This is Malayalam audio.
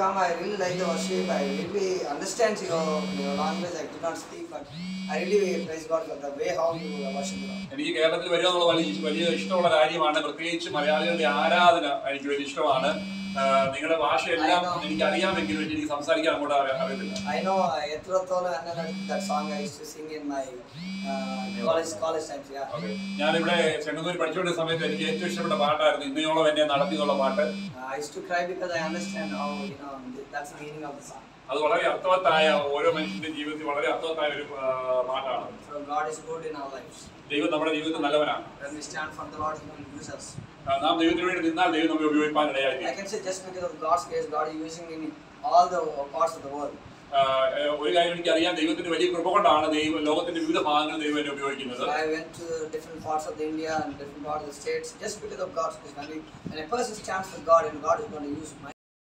come, I really like the worship. I really understand your, your language. I could not speak, but I really praise God for the way how you worship the Lord. എനിക്ക് കേരളത്തിൽ വരിക എന്നുള്ള വലിയ വലിയ ഇഷ്ടമുള്ള കാര്യമാണ് പ്രത്യേകിച്ച് മലയാളികളുടെ ആരാധന എനിക്ക് വലിയ ഇഷ്ടമാണ് ആ, നിങ്ങളുടെ ഭാഷയെല്ലാം എനിക്ക് അറിയാമെങ്കിലും എനിക്ക് സംസാരിക്കാൻ അങ്ങോട്ട് അറി- അറിയത്തില്ല I know uh, Etrothola and that song I used to sing in my uh, college college times. Yeah. Okay ഞാനിവിടെ ചെങ്ങന്നൂർ പഠിച്ചുകൊണ്ടിരുന്ന സമയത്ത് എനിക്ക് ഏറ്റവും ഇഷ്ടപ്പെട്ട പാട്ടായിരുന്നു ഇന്നയോളം എന്നെ നടത്തി എന്നുള്ള പാട്ട് Uh, I used to cry because I understand how you know that's the meaning of the song. അത് വളരെ അർത്ഥവത്തായ ഓരോ മനുഷ്യന്റെ ജീവിതത്തിൽ വളരെ അർത്ഥവത്തായ ഒരു ആ, പാട്ടാണ് So God is good in our lives. ദൈവം നമ്മുടെ ജീവിതത്തിൽ നല്ലവനാണ് When we stand for the Lord, He will use us. ആ, നാം ദൈവത്തിന് വേണ്ടി നിന്നാൽ ദൈവം നമ്മെ ഉപയോഗിക്കാൻ I ഇടയായി can say just because of God's grace, God is using me in all the parts of the world. ഒരു കാര്യം എനിക്ക് അറിയാം ദൈവത്തിന്റെ വലിയ കൃപ കൊണ്ടാണ് ദൈവം ലോകത്തിന്റെ വിവിധ ഭാഗങ്ങൾ ദൈവം എന്നെ ഉപയോഗിക്കുന്നത് I went to different parts of the India and different parts of the states just because of God's grace. When, we, when a person stands for God and God is going to use my